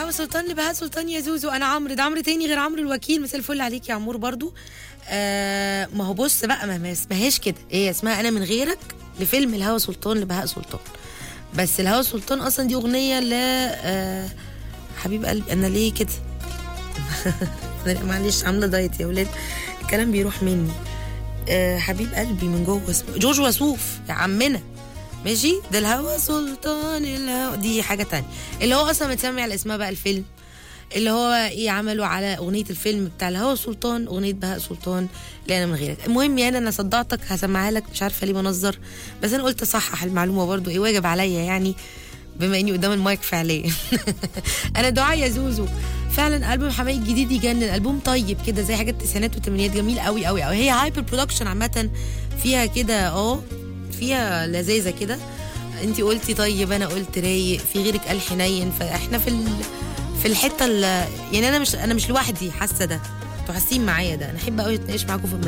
الهوا سلطان لبهاء سلطان يا زوزو انا عمرو ده عمرو تاني غير عمرو الوكيل مثل الفل عليك يا عمور برضو آه ما هو بص بقى ما ما اسمهاش كده هي اسمها انا من غيرك لفيلم الهوا سلطان لبهاء سلطان بس الهوا سلطان اصلا دي اغنيه ل آه حبيب قلبي انا ليه كده أنا معلش عامله دايت يا ولاد الكلام بيروح مني آه حبيب قلبي من جوه اسمه جورج وسوف يا عمنا ماشي ده الهوا سلطان الهوا دي حاجه تانية اللي هو اصلا متسمي على اسمها بقى الفيلم اللي هو ايه عملوا على اغنيه الفيلم بتاع الهوا سلطان اغنيه بهاء سلطان لا انا من غيرك المهم يعني انا صدعتك هسمعها لك مش عارفه ليه بنظر بس انا قلت اصحح المعلومه برضو ايه واجب عليا يعني بما اني قدام المايك فعليا انا دعاء يا زوزو فعلا البوم حماقي الجديد يجنن البوم طيب كده زي حاجات التسعينات والثمانينات جميل قوي قوي قوي هي هايبر برودكشن عامه فيها كده اه فيها لذاذه كده انت قلتي طيب انا قلت رايق في غيرك قال حنين فاحنا في ال... في الحته ال... يعني انا مش انا مش لوحدي حاسه ده انتوا حاسين معايا ده انا احب قوي اتناقش معاكم في